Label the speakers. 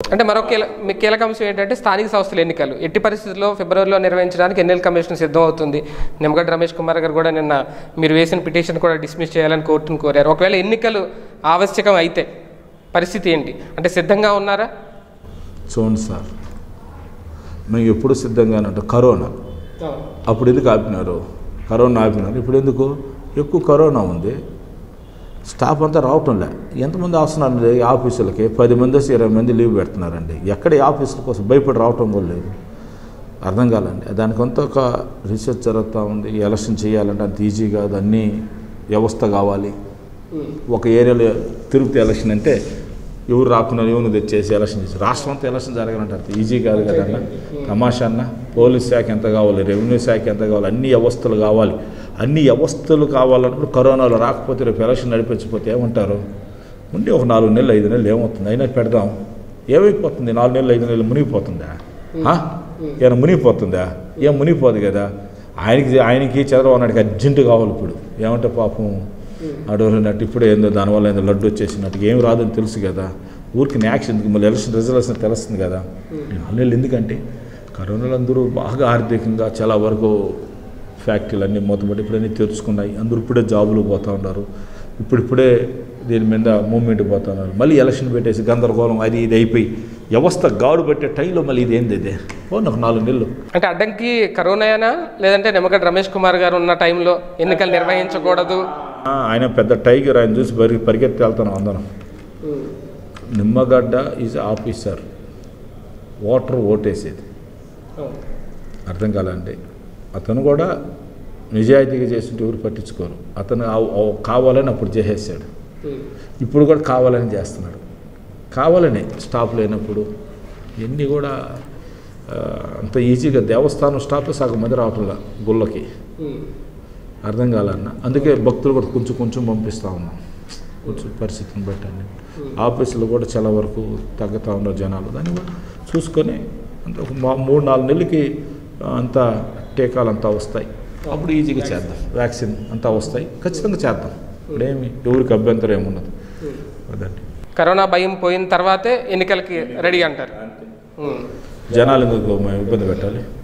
Speaker 1: అంటే మరో కీల మీ కీలక అంశం ఏంటంటే స్థానిక సంస్థల ఎన్నికలు ఎట్టి పరిస్థితుల్లో ఫిబ్రవరిలో నిర్వహించడానికి ఎన్నికల కమిషన్ సిద్ధం అవుతుంది నిమ్మగడ్డ రమేష్ కుమార్ గారు కూడా నిన్న మీరు వేసిన పిటిషన్ కూడా డిస్మిస్ చేయాలని కోర్టును కోరారు ఒకవేళ ఎన్నికలు ఆవశ్యకం అయితే పరిస్థితి ఏంటి అంటే సిద్ధంగా ఉన్నారా
Speaker 2: చూడండి సార్ మేము ఎప్పుడు సిద్ధంగానే ఉంటాం కరోనా అప్పుడు ఎందుకు ఆపినారు కరోనా ఆపినారు ఇప్పుడు ఎందుకు ఎక్కువ కరోనా ఉంది స్టాఫ్ అంతా రావటం లే ఎంతమంది వస్తున్నారండి ఈ ఆఫీసులకి పది మంది వచ్చి ఇరవై మంది లీవ్ పెడుతున్నారండి ఎక్కడ ఈ ఆఫీసుల కోసం భయపడి రావటం కూడా లేదు అర్థం కాలండి దానికంతా ఒక రీసెర్చ్ జరుగుతూ ఉంది ఎలక్షన్ చేయాలంటే అంత ఈజీ కాదు అన్నీ వ్యవస్థ కావాలి ఒక ఏరియాలో తిరుపతి ఎలక్షన్ అంటే ఎవరు రాకుండా ఎవరు తెచ్చేసి ఎలక్షన్ చేసి రాష్ట్రం అంతా ఎలక్షన్ జరగాలంటే అంత ఈజీ కాదు కదన్న తమాషా అన్న పోలీస్ శాఖ ఎంత కావాలి రెవెన్యూ శాఖ ఎంత కావాలి అన్ని వ్యవస్థలు కావాలి అన్ని వ్యవస్థలు కావాలన్నప్పుడు కరోనాలో రాకపోతే రేపు ఎలక్షన్ నడిపించకపోతే ఏమంటారు ఉండి ఒక నాలుగు నెలలు ఐదు నెలలు ఏమవుతుంది అయినా పెడదాం ఏమైపోతుంది నాలుగు నెలలు ఐదు నెలలు మునిగిపోతుందా ఆ? ఏమైనా మునిగిపోతుందా ఏం మునిగిపోదు కదా ఆయనకి ఆయనకి చంద్రబాబు నాయుడికి అర్జెంటు కావాలి ఇప్పుడు ఏమంటే పాపం అడవులున్నట్టు ఇప్పుడే ఏందో దానివల్ల ఏందో లడ్డు వచ్చేసినట్టు ఏం రాదని తెలుసు కదా ఊరికి యాక్షన్ ఎందుకు మళ్ళీ ఎలక్షన్ రిజల్ట్స్ తెలుస్తుంది కదా నాలుగు ఎందుకంటే కరోనాలో అందరూ బాగా ఆర్థికంగా చాలా వరకు ఫ్యాక్టరీలు అన్నీ మూతపడి ఇప్పుడన్నీ తెరుచుకున్నాయి అందరూ ఇప్పుడే జాబులు పోతూ ఉన్నారు ఇప్పుడిప్పుడే దీని మీద మూమెంట్ పోతా ఉన్నారు మళ్ళీ ఎలక్షన్ పెట్టేసి గందరగోళం అది ఇది అయిపోయి వ్యవస్థ గాడు పెట్టే టైంలో మళ్ళీ ఇది ఏంది ఇది ఓ నాకు నాలుగు నెలలు
Speaker 1: అంటే అడ్డంకి కరోనానా లేదంటే నిమ్మగడ్డ రమేష్ కుమార్ గారు ఉన్న టైంలో ఎన్నికలు నిర్వహించకూడదు
Speaker 2: ఆ, ఆయన పెద్ద టైగర్ ఆయన చూసి పరి పరిగెత్తి వెళ్తాను అందరం నిమ్మగడ్డ ఈజ్ ఆఫీసర్ ఓటర్ ఓటేసేది అర్థం కాలండి అతను కూడా నిజాయితీగా చేస్తుంటే ఎవరు పట్టించుకోరు అతను ఆ- ఆ కావాలని అప్పుడు చేసేసాడు ఇప్పుడు కూడా కావాలని చేస్తున్నాడు కావాలని స్టాప్ లేనప్పుడు ఇవన్నీ కూడా ఆ, అంత ఈజీగా దేవస్థానం స్టాప్ సగం మంది రావట్లా గుళ్ళకి అర్థం కాలన్న అందుకే భక్తులు కూడా కొంచెం కొంచెం పంపిస్తూ ఉన్నాం కొంచెం పరిస్థితిని బట్టండి ఆఫీసులు కూడా చాలా వరకు తగ్గుతూ ఉన్నారు జనాలు దాన్ని కూడా చూసుకొని అంత ఒక మా- మూడు నాలుగు నెలలకి అంతా టీకాలు అంతా వస్తాయి అప్పుడు ఈజీగా చేద్దాం వ్యాక్సిన్ అంతా వస్తాయి ఖచ్చితంగా చేద్దాం ఇప్పుడేమి ఎవరికి అభ్యంతరం ఏమున్నది అదండి
Speaker 1: కరోనా భయం పోయిన తర్వాతే ఎన్నికలకి రెడీ అంటారు ఉమ్.
Speaker 2: జనాలు ఎందుకు మేము ఇబ్బంది పెట్టాలి